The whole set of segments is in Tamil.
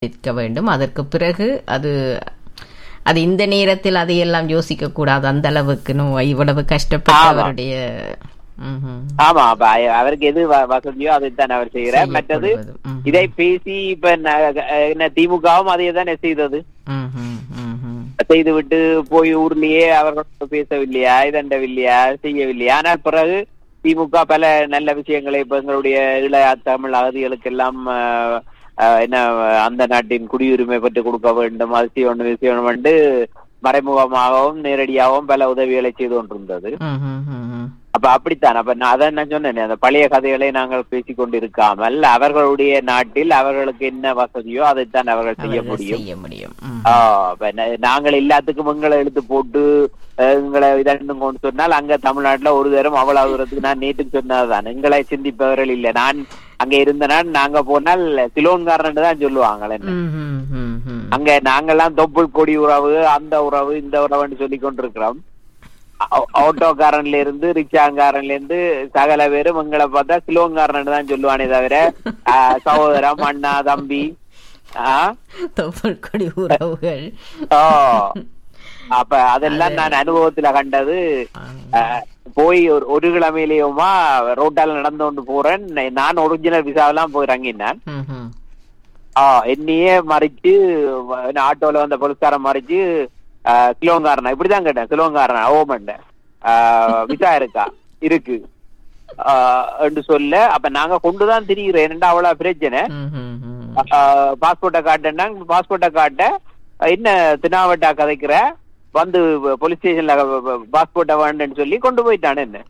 இருக்க வேண்டும் அதற்கு பிறகு அது அது இந்த நேரத்தில் அதையெல்லாம் யோசிக்க கூடாது அந்த அளவுக்கு நோ இவ்வளவு கஷ்டப்பட்டு ஆமா. அவருடைய ம்ஹும். ஆமா அப்ப அ- அவருக்கு எது வ- வசதியோ அதைத்தான் அவர் செய்யறார் மற்றது செய்யப்படுவது. ம்ஹும். இதை பேசி இப்ப ந- என்ன திமுகவும் அதையே தானே செய்தது ம்ஹும். ம்ஹும். செய்து விட்டு போய் ஊர்லயே அவர்கள் பேசவில்லையா இதண்டவில்லையா செய்யவில்லையா ஆனால் பிறகு திமுக பல நல்ல விஷயங்களை இப்ப எங்களுடைய இளைய தமிழ் அகதிகளுக்கெல்லாம் ஆஹ், ஆஹ், என்ன அந்த நாட்டின் குடியுரிமை பெற்று கொடுக்க வேண்டும் அது செய்யணும் இது செய்யணும் என்று மறைமுகமாகவும் நேரடியாகவும் பல உதவிகளை செய்து கொண்டிருந்தது ம்ஹும். ம்ஹும். அப்ப அப்படித்தான் அப்ப நான் அதான் நான் சொன்னேன் அந்த பழைய கதைகளை நாங்கள் பேசிக் கொண்டிருக்காமல் அவர்களுடைய நாட்டில் அவர்களுக்கு என்ன வசதியோ அதைத்தான் அவர்கள் செய்ய அவர்கள் முடியும் செய்ய முடியும் ம். ஆ, அப்ப நா- நாங்கள் எல்லாத்துக்கும் எங்களை எடுத்து போட்டு அஹ், எங்களை இதண்டும் கொண்டு சொன்னால் அங்க தமிழ்நாட்டுல ஒரு தரம் அவ்வளவு தூரத்துக்கு நான் நேற்று சொன்னதுதான் எங்களை சிந்திப்பவர்கள் இல்ல நான் அங்க இருந்த நான் நாங்க போனால் சிலோன்காரன் தான் சொல்லுவாங்க என்ன ம்ஹும். ம்ஹும். அங்க நாங்கெல்லாம் தொப்புள் கொடி உறவு அந்த உறவு இந்த உறவுன்னு சொல்லி கொண்டிருக்கிறோம் ஆ- ஆட்டோக்காரன்ல இருந்து ரிக்ஷாக்காரன்ல இருந்து சகல பேரும் எங்களை பார்த்தா சிலோன்காரன் தான் சொல்லுவானே தவிர ஆ, சகோதரம் அண்ணா தம்பி ஆஹ் தொப்புள் கொடி உறவுகள் ஓ அப்ப அதெல்லாம் நான் அனுபவத்துல கண்டது அஹ், போய் ஒரு ஒரு கிழமையிலேயுமா ரோட்டால நடந்து கொண்டு போறேன் நான் ஒரிஜினல் விசாவெல்லாம் போய் இறங்கினேன் ம்ஹும். ஆ என்னையே மறைச்சு வ- ஆட்டோல வந்த போலீஸ்காரன் மறைச்சு அஹ், கிலோங்காரனா இப்படிதான் கேட்டேன் கிலோங்காரனா ஓமண்ட விசா இருக்கா இருக்கு ஆஹ், என்று சொல்ல அப்ப நாங்க கொண்டுதான் திரிகிறோம் என்னடா அவ்வளவு பிரச்சனை ம்ஹும். ம்ஹும். பாஸ்போர்ட்டை காட்டேன்னா பாஸ்போர்ட்டை காட்ட என்ன தினாவட்டா கதைக்கிற வந்து போலீஸ் ஸ்டேஷன்ல பாஸ்போர்ட்டை வேண்டுன்னு சொல்லி கொண்டு போயிட்டான் என்ன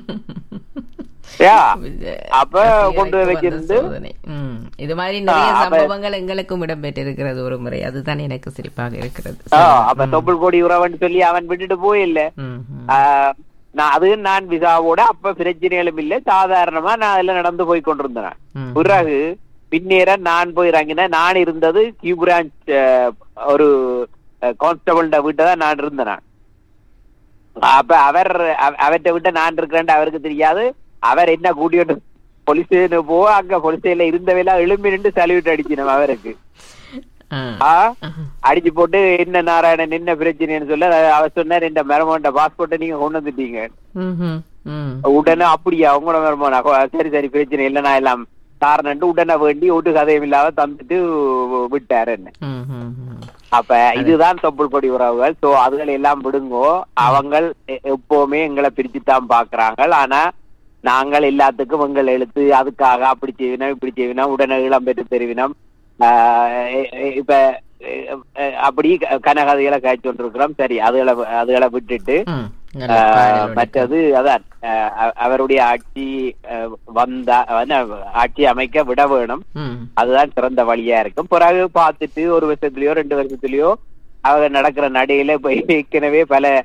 யா அப்ப கொண்டு போய் வந்த வச்சிருந்து சோதனை. ம். இது மாதிரி நிறைய ஆ, அப்ப- சம்பவங்கள் எங்களுக்கும் இடம்பெற்றிருக்கிறது ஒரு முறை அதுதான் எனக்கு சிரிப்பாக இருக்கிறது ஆ, அப்ப தொப்புள் கோடி உறவன்னு சொல்லி அவன் விட்டுட்டு போயில்ல ம்ஹும். ஆஹ், நான் அது நான் விசாவோட அப்ப பிரச்சனைகளும் இல்ல சாதாரணமா நான் அதுல நடந்து போய் கொண்டிருந்தேன் ம். பிறகு பின்னேற நான் போய் இறங்கினேன் நான் இருந்தது கியூ பிரான்ச் அஹ், ஒரு கான்ஸ்டபிள்ட வீட்டை தான் நான் இருந்தேன் நான். அப்ப அவர் அவ- அவர்ட்ட விட்ட நான் இருக்கிறேன் அவருக்கு தெரியாது அவர் என்ன கூட்டிட்டு போலீஸ் ஸ்டேஷன் போ அங்க போலீஸ் ஸ்டேஷன்ல இருந்தவையெல்லாம் எழும்பி நின்று சல்யூட் அடிக்கணும் அவருக்கு ஆ. ஆ அடிச்சு போட்டு என்ன நாராயணன் என்ன பிரச்சனைன்னு சொல்ல அவர் சொன்னார் இந்த மரமோண்ட பாஸ்போர்ட்டை நீங்க கொண்டு வந்துட்டீங்க ம்ஹும். ம். உடனே அப்படியா உங்களோட மரமோனா சரி சரி பிரச்சனை இல்லை நான் எல்லாம் காரணம்ட்டு உடனே வேண்டி ஒட்டு கதையும் இல்லாம தந்துட்டு விட்டாரு என்ன ம்ஹும். ம். அப்ப இதுதான் தொப்புள் கொடி உறவுகள் சோ அதுகள் எல்லாம் விடுங்கோ அவங்க எப்பவுமே எங்களை பிரிச்சுத்தான் பாக்குறாங்க ஆனா நாங்கள் எல்லாத்துக்கும் எங்கள் எழுத்து அதுக்காக அப்படி செய்வினோம் இப்படி செய்வினோம் உடனே இளம் பெற்று தெரிவினோம் ஆஹ் எ- எ- இப்ப எ- எ- அப்படி க- கனகதைகளை காய்ச்சி கொண்டிருக்கிறோம் சரி அதுகளை அதுகளை விட்டுட்டு ம். நல்ல ஆஹ் பாடலோடு. மற்றது அதான் ஆஹ் அவ- அவருடைய ஆட்சி ஆஹ் வந்தா என்ன, ஆட்சி அமைக்க விட வேணும் ம். அதுதான் சிறந்த வழியா இருக்கும் பிறகு பார்த்துட்டு ஒரு வருஷத்துலயோ ரெண்டு வருஷத்துலயோ அவங்க நடக்கிற நடையில இப்ப ஏற்கனவே பல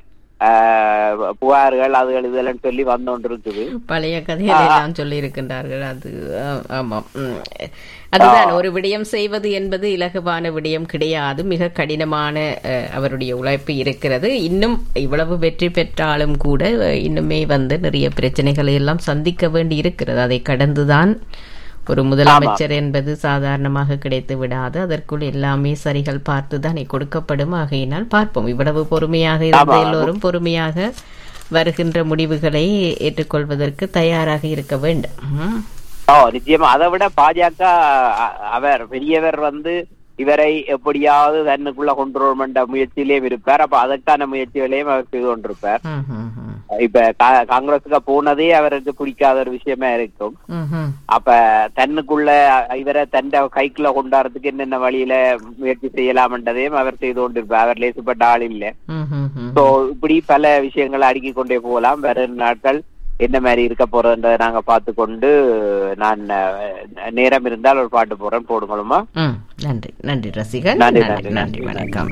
ஆஹ், புகார்கள் அதுகள் இதெல்லாம் சொல்லி வந்து இருக்குது பழைய கதைகள் எல்லாம் சொல்லி இருக்கின்றார்கள் அது ஆ, ஆமாம் ம். அதுதான் ஒரு விடயம் செய்வது என்பது இலகுவான விடயம் கிடையாது மிக கடினமான அஹ், அவருடைய உழைப்பு இருக்கிறது இன்னும் இவ்வளவு வெற்றி பெற்றாலும் கூட அஹ், இன்னுமே வந்து நிறைய பிரச்சனைகளை எல்லாம் சந்திக்க வேண்டி இருக்கிறது அதை கடந்துதான் ஒரு முதலமைச்சர் என்பது சாதாரணமாக கிடைத்து விடாது அதற்குள் எல்லாமே சரிகள் பார்த்து தானே கொடுக்கப்படும் ஆகையினால் பார்ப்போம் இவ்வளவு பொறுமையாக இருந்த எல்லோரும் பொறுமையாக வருகின்ற முடிவுகளை ஏற்றுக்கொள்வதற்கு தயாராக இருக்க வேண்டும் ம். ஓ நிச்சயமா அதை விட பாஜக அ- அவர் பெரியவர் வந்து இவரை எப்படியாவது தன்னுக்குள்ள கொண்டு வரணும்ன்ற முயற்சியிலேயும் இருப்பார் அப்ப அதற்கான முயற்சிகளையும் அவர் செய்து கொண்டிருப்பார் ம், ம், ம். இப்ப கா- காங்கிரஸுக்கு போனதே அவருக்கு பிடிக்காத ஒரு விஷயமா இருக்கும் ம், ம். அப்ப தன்னுக்குள்ள இவரை தண்ட கைக்குள்ள கொண்டாடுறதுக்கு என்னென்ன வழியில முயற்சி செய்யலாம்ன்றதையும் அவர் செய்து கொண்டிருப்பார் அவர் லேசுப்பட்ட ஆள் இல்ல ம், ம், ம். சோ இப்படி பல விஷயங்களை அடுக்கிக் கொண்டே போகலாம் வரும் நாட்கள் என்ன மாதிரி இருக்க போறதுன்றதை நாங்க பார்த்து கொண்டு நான் அஹ், நேரம் இருந்தால் ஒரு பாட்டு போறேன் போடுங்களுமா ம், நன்றி நன்றி ரசிகன் நன்றி, நன்றி நன்றி, நன்றி நன்றி. வணக்கம்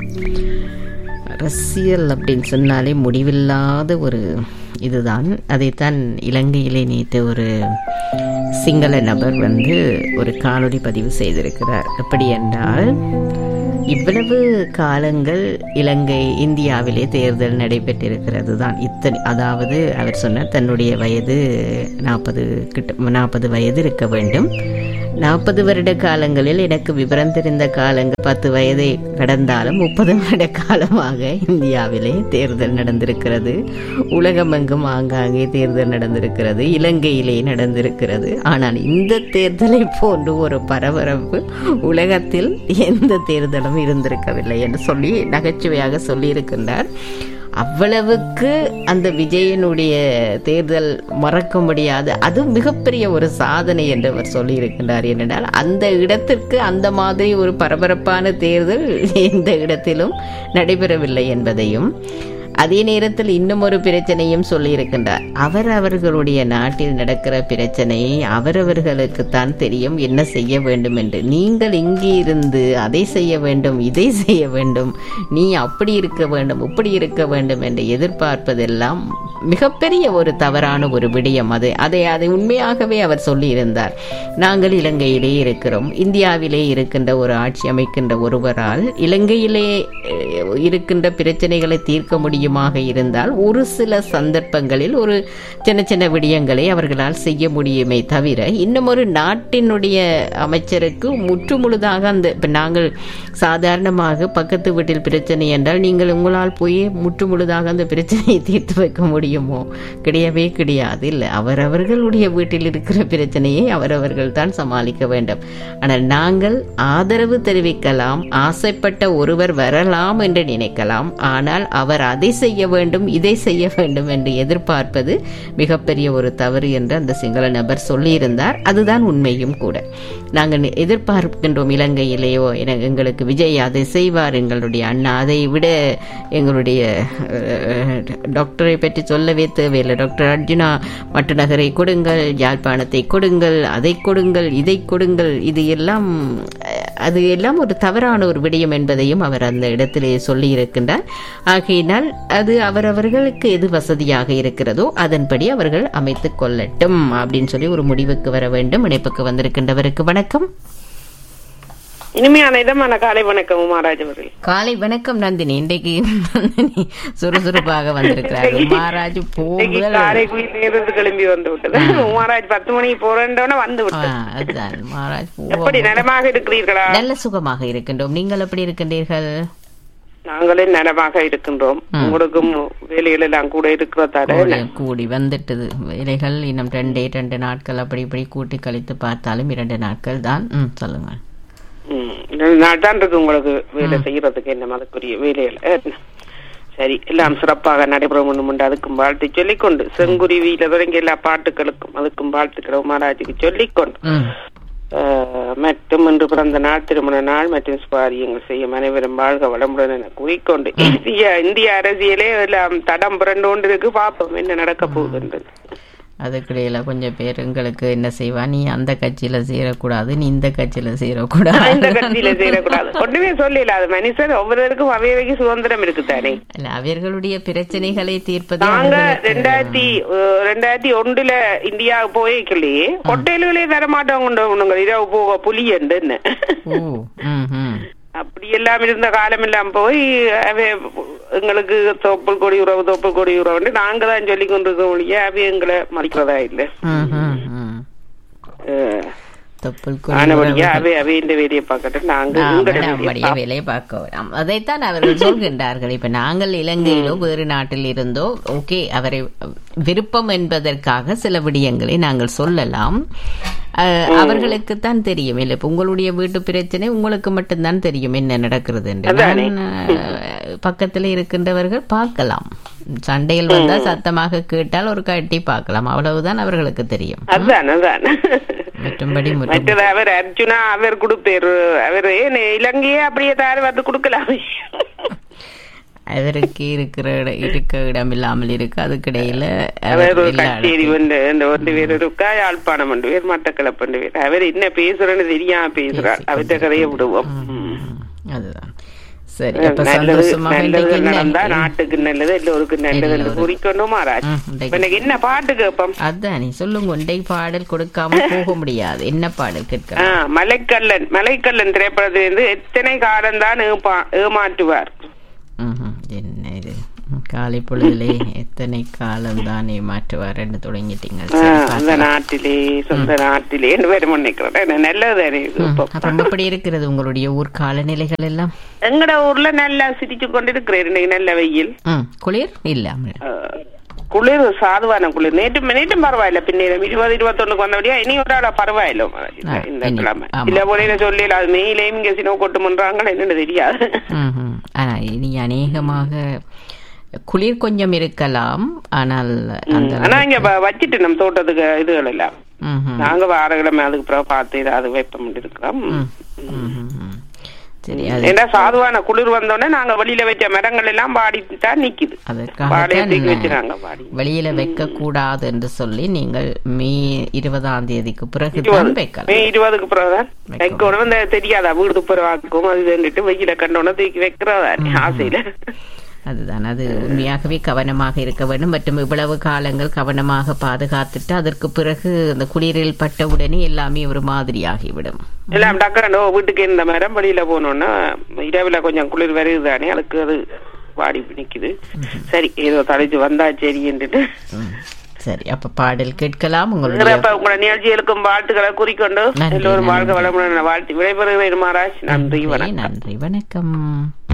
அரசியல் அப்படின்னு சொன்னாலே முடிவில்லாத ஒரு இதுதான் அதைத்தான் இலங்கையிலே நேற்று ஒரு சிங்கள நபர் வந்து ஒரு காணொளி பதிவு செய்திருக்கிறார் எப்படி என்றால் இவ்வளவு காலங்கள் இலங்கை இந்தியாவிலே தேர்தல் நடைபெற்றிருக்கிறது தான் இத்தனை அதாவது அவர் சொன்னார் தன்னுடைய வயது நாற்பது கிட்ட நாற்பது வயது இருக்க வேண்டும் நாற்பது வருட காலங்களில் எனக்கு விவரம் தெரிந்த காலங்கள் பத்து வயதை கடந்தாலும் முப்பது வருட காலமாக இந்தியாவிலே தேர்தல் நடந்திருக்கிறது உலகமெங்கும் ஆங்காங்கே தேர்தல் நடந்திருக்கிறது இலங்கையிலே நடந்திருக்கிறது ஆனால் இந்த தேர்தலை போன்று ஒரு பரபரப்பு உலகத்தில் எந்த தேர்தலும் இருந்திருக்கவில்லை என்று சொல்லி நகைச்சுவையாக சொல்லியிருக்கின்றார் அவ்வளவுக்கு அந்த விஜயனுடைய தேர்தல் மறக்க முடியாது அது மிகப்பெரிய ஒரு சாதனை என்று அவர் சொல்லியிருக்கின்றார் என்னென்றால் அந்த இடத்திற்கு அந்த மாதிரி ஒரு பரபரப்பான தேர்தல் எந்த இடத்திலும் நடைபெறவில்லை என்பதையும் அதே நேரத்தில் இன்னும் ஒரு பிரச்சனையும் சொல்லியிருக்கின்றார் அவர் அவர்களுடைய நாட்டில் நடக்கிற பிரச்சனையை அவரவர்களுக்குத்தான் தெரியும் என்ன செய்ய வேண்டும் என்று நீங்கள் இங்கே இருந்து அதை செய்ய வேண்டும் இதை செய்ய வேண்டும் நீ அப்படி இருக்க வேண்டும் இப்படி இருக்க வேண்டும் என்று எதிர்பார்ப்பதெல்லாம் மிகப்பெரிய ஒரு தவறான ஒரு விடயம் அது அதை அதை உண்மையாகவே அவர் சொல்லியிருந்தார் நாங்கள் இலங்கையிலே இருக்கிறோம் இந்தியாவிலே இருக்கின்ற ஒரு ஆட்சி அமைக்கின்ற ஒருவரால் இலங்கையிலே அஹ், இருக்கின்ற பிரச்சனைகளை தீர்க்க முடியுமாக இருந்தால் ஒரு சில சந்தர்ப்பங்களில் ஒரு சின்ன சின்ன விடயங்களை அவர்களால் செய்ய முடியுமே தவிர இன்னும் ஒரு நாட்டினுடைய அமைச்சருக்கு முற்றுமுழுதாக அந்த இப்ப நாங்கள் சாதாரணமாக பக்கத்து வீட்டில் பிரச்சனை என்றால் நீங்கள் உங்களால் போய் முற்றுமுழுதாக அந்த பிரச்சனையை தீர்த்து வைக்க முடியுமோ கிடையவே கிடையாது இல்லை அவரவர்களுடைய வீட்டில் இருக்கிற பிரச்சனையை அவரவர்கள் தான் சமாளிக்க வேண்டும் ஆனால் நாங்கள் ஆதரவு தெரிவிக்கலாம் ஆசைப்பட்ட ஒருவர் வரலாம் என்று நினைக்கலாம் ஆனால் அவர் அதை செய்ய வேண்டும் இதை செய்ய வேண்டும் என்று எதிர்பார்ப்பது மிகப்பெரிய ஒரு தவறு என்று அந்த சிங்கள நபர் சொல்லியிருந்தார் அதுதான் உண்மையும் கூட நாங்கள் எதிர்பார்க்கின்றோம் இலங்கையிலேயோ என- எங்களுக்கு விஜய் அதை செய்வார் எங்களுடைய அண்ணா அதை விட எங்களுடைய அஹ், டாக்டரை பற்றி சொல்லவே தேவையில்லை டாக்டர் அர்ஜுனா மட்டநகரை கொடுங்கள் யாழ்ப்பாணத்தை கொடுங்கள் அதை கொடுங்கள் இதை கொடுங்கள் இது எல்லாம் அஹ், அது எல்லாம் ஒரு தவறான ஒரு விடயம் என்பதையும் அவர் அந்த இடத்திலே சொல்லியிருக்கின்றார் ஆகையினால் அது அவரவர்களுக்கு எது வசதியாக இருக்கிறதோ அதன்படி அவர்கள் அமைத்துக் கொள்ளட்டும் அப்படின்னு சொல்லி ஒரு முடிவுக்கு வர வேண்டும் இணைப்புக்கு வந்திருக்கின்றவருக்கு வணக்கம் இனிமையான இதமான காலை வணக்கம் உமாராஜ் அவர்கள் காலை வணக்கம் நந்தினி இன்றைக்கு நந்தினி சுறுசுறுப்பாக வந்திருக்கிறார்கள் மகாராஜ் இன்னைக்கு போகுதல் காரைக்குடி நேரத்து கிளம்பி வந்து விட்டது உமாராஜ் பத்து மணிக்கு போறேன்றவன வந்து ஆ, விட்டது அதுதான் மகாராஜ் எப்படி போவோம் நலமாக இருக்கிறீர்களா நல்ல சுகமாக இருக்கின்றோம் நீங்கள் எப்படி இருக்கின்றீர்கள் நாங்களே நலமாக இருக்கின்றோம் உங்களுக்கும் வேலைகள் எல்லாம் கூட இருக்கிறதால கூடி- கூடி வந்துட்டது வேலைகள் இன்னும் ரெண்டே ரெண்டு நாட்கள் அப்படி இப்படி கூட்டி கழித்து பார்த்தாலும் இரண்டு நாட்கள் தான் ம் சொல்லுங்கள் ம், ரெண்டு நாள் தான் இருக்கு உங்களுக்கு வேலை செய்யறதுக்கு என்ன அதுக்குரிய வேலைகள் என்ன? சரி எல்லாம் சிறப்பாக நடைபெறும் ஒன்று அதுக்கும் வாழ்த்து சொல்லிக்கொண்டு செங்குருவியில தொடங்கி எல்லா பாட்டுகளுக்கும் அதுக்கும் வாழ்த்துக்கள் உமாராஜுக்கு சொல்லிக்கொண்டு ம் ஆஹ் மற்றும் இன்று பிறந்த நாள் திருமண நாள் மற்றும் சுபாரியங்கள் செய்யும் அனைவரும் வாழ்க வளமுடன் என கூறிக்கொண்டு இந்திய இந்திய அரசியலே எல்லாம் தடம் புரண்டு கொண்டு இருக்கு பார்ப்போம் என்ன நடக்க போகுதுன்றது அதுக்கிடையில கொஞ்சம் பேர் எங்களுக்கு என்ன செய்வா நீ அந்த கட்சியில சேரக்கூடாது நீ இந்த கட்சியில சேரக்கூடாது இந்த கட்சியில சேரக்கூடாது ஒன்றுமே சொல்லல அது மனுஷன் ஒவ்வொருவருக்கும் அவையவைக்கு சுதந்திரம் இருக்குதானே இல்ல, அவர்களுடைய பிரச்சனைகளை தீர்ப்பது நாங்க அவர்களுக்கு- ரெண்டாயிரத்தி அஹ், ரெண்டாயிரத்தி ஒன்றுல இந்தியா போய்க்கலையே ஹோட்டல்களே தர மாட்டோம் இரவு போக புலி என்ன ஓ ம் ம் அப்படி எல்லாம் இருந்த காலம் எல்லாம் போய் அவை எங்களுக்கு தோப்பல் கொடி உறவு தோப்பல் கொடி உறவுன்னு நாங்க தான் சொல்லி கொண்டிருக்கோம் ஒழிய அவை எங்களை மதிக்கிறதா இல்ல ம், ம், ம். அஹ், தொப்புள் கொடி ஆனபடியா அவை அவை இந்த வேலையை பார்க்கட்டும் நாங்க உங்களோட வேலையை நம்முடைய வேலையை பார்க்க வேண்டாம் அதைத்தான் அவர்கள் சொல்கின்றார்கள் இப்ப நாங்கள் இலங்கையிலோ வேறு நாட்டில் இருந்தோ ஓகே அவரை விருப்பம் என்பதற்காக சில விடயங்களை நாங்கள் சொல்லலாம் அஹ், அவர்களுக்குத்தான் தெரியும் இல்லை இப்ப உங்களுடைய வீட்டு பிரச்சனை உங்களுக்கு மட்டும்தான் தெரியும் என்ன நடக்கிறது என்று நான், அஹ், பக்கத்துல இருக்கின்றவர்கள் பார்க்கலாம் சண்டையில் வந்தா சத்தமாக கேட்டால் ஒரு கட்டி பார்க்கலாம் அவ்வளவுதான் அவர்களுக்கு தெரியும் அதான் அதான் மற்றும்படி முற்று- மற்றது அவர் அர்ஜுனா அவர் கொடுப்பேரு அவர் ஏன் இலங்கையே அப்படியே தார வந்து கொடுக்கலாம் அவருக்கு இருக்கிற இட- இருக்க இடம் இல்லாமல் இருக்கு அதுக்கிடையில அவர் அவர் ஒரு எல்லா கச்சேரி வந்து இந்த ஒன்று பேர் இருக்கா யாழ்ப்பாணம் ரெண்டு பேர் மட்டக்களப்பு ரெண்டு பேர் அவர் என்ன பேசுறேன்னு தெரியாம பேசுறார் அவர்கிட்ட கதையை விடுவோம் ம். ம், அதுதான் சரி அப்ப நல்லது சந்தோஷமாக நல்லது இன்றைக்கு என்ன- நடந்தா நாட்டுக்கு நல்லது எல்லோருக்கும் நல்லது என்று கூறிக்கொண்டும் மாறாஜ் ம், இன்றைக்கு- இப்ப எனக்கு என்ன பாட்டு கேட்போம் அதான் நீ சொல்லுங்க ஒன்றை பாடல் கொடுக்காம போக முடியாது என்ன பாடல் கேட்க ஆ, மலைக்கல்லன் மலைக்கல்லன் திரைப்படத்திலிருந்து எத்தனை காலம்தான் ஏப்பா- ஏமாற்றுவார் ம்ஹும். என்ன இது ம், காலை பொழுதிலே எத்தனை காலம் தான் ஏமாற்றுவார் என்று தொடங்கிட்டீங்க ஆ, சரி, அந்த பார்க்கலாம். நாட்டிலே சொந்த நாட்டிலே என்று வேறு நினைக்கிறேன் நல்லதானே இது ம், இப்போ. அப்புறம் எப்படி இருக்கிறது உங்களுடைய ஊர் காலநிலைகள் எல்லாம் எங்கட ஊர்ல நல்லா சிரிச்சு கொண்டு இருக்கிறேன் இன்னைக்கு நல்ல வெயில் ம் குளிர் இல்லாமல் ஆ, குளிர் சாதுவான குளிர் நேற்று நேற்றும் பரவாயில்ல பின்னேரம் இருபது இருபத்தொன்னுக்கு வந்தபடியா இனி ஒரு ஆளா பரவாயில்ல இந்த- ஆ, இந்த இனி, கிழமை ஆமா. இல்ல போல சொல்லி அது மெயிலேயும் இங்க சினோ கொட்டுமன்றாங்க என்னன்னு தெரியாது ம், ம். ஆனா இனி அநேகமாக குளிர் கொஞ்சம் இருக்கலாம் ஆனால் அந்த ஆனா இங்க வ- வச்சிட்டு நம்ம தோட்டத்துக்கு இதுகள் எல்லாம் ம், ம். நாங்க வார கிழமை அதுக்கு பிறகு பார்த்து ஏதாவது வைப்போம் இருக்கிறோம் ம், ம், ம், ம். சரி அது ஏன்னா சாதுவான குளிர் வந்தோடனே நாங்க வெளியில வச்ச மரங்கள் எல்லாம் பாடித்தான் நிக்குது அதற்காக பாடியை தான் தூக்கி வச்சுறாங்க பாடி வெளியில வைக்க கூடாது என்று சொல்லி நீங்கள் மே இருபதாம் தேதிக்கு பிறகு தான் இருபது வைக்கலாம் மே இருபதுக்கு பிறகுதான் வைக்கணும். வைக்கணும் இந்த தெரியாதா வீடு பிறவாக்கும் அது வந்துட்டு வெயில கண்டோன்னு தூக்கி வைக்கிறதா ஆசையில அதுதான் அது உண்மையாகவே கவனமாக இருக்க வேண்டும் மற்றும் இவ்வளவு காலங்கள் கவனமாக பாதுகாத்துட்டு அதற்கு பிறகு அந்த குளிரில் பட்ட உடனே எல்லாமே ஒரு மாதிரி ஆகிவிடும் எல்லாம் டக்கரண்டோ வீட்டுக்கு இந்த மரம் வெளியில போனோம்னா இரவுல கொஞ்சம் குளிர் வருது தானே அதுக்கு அது வாடி நிக்குது சரி ஏதோ தலைச்சு வந்தா சரி என்றுட்டு ம். சரி அப்ப பாடல் கேட்கலாம் உங்களுடைய அப்ப உங்களோட நிகழ்ச்சிகளுக்கும் வாழ்த்துக்களை குறிக்கொண்டு நன்றி, எல்லோரும் வாழ்க நன்றி. வளமுடன் வாழ்த்து விடைபெறுகிறேன் மகாராஜ் நன்றி நன்றி வணக்கம் நன்றி வணக்கம்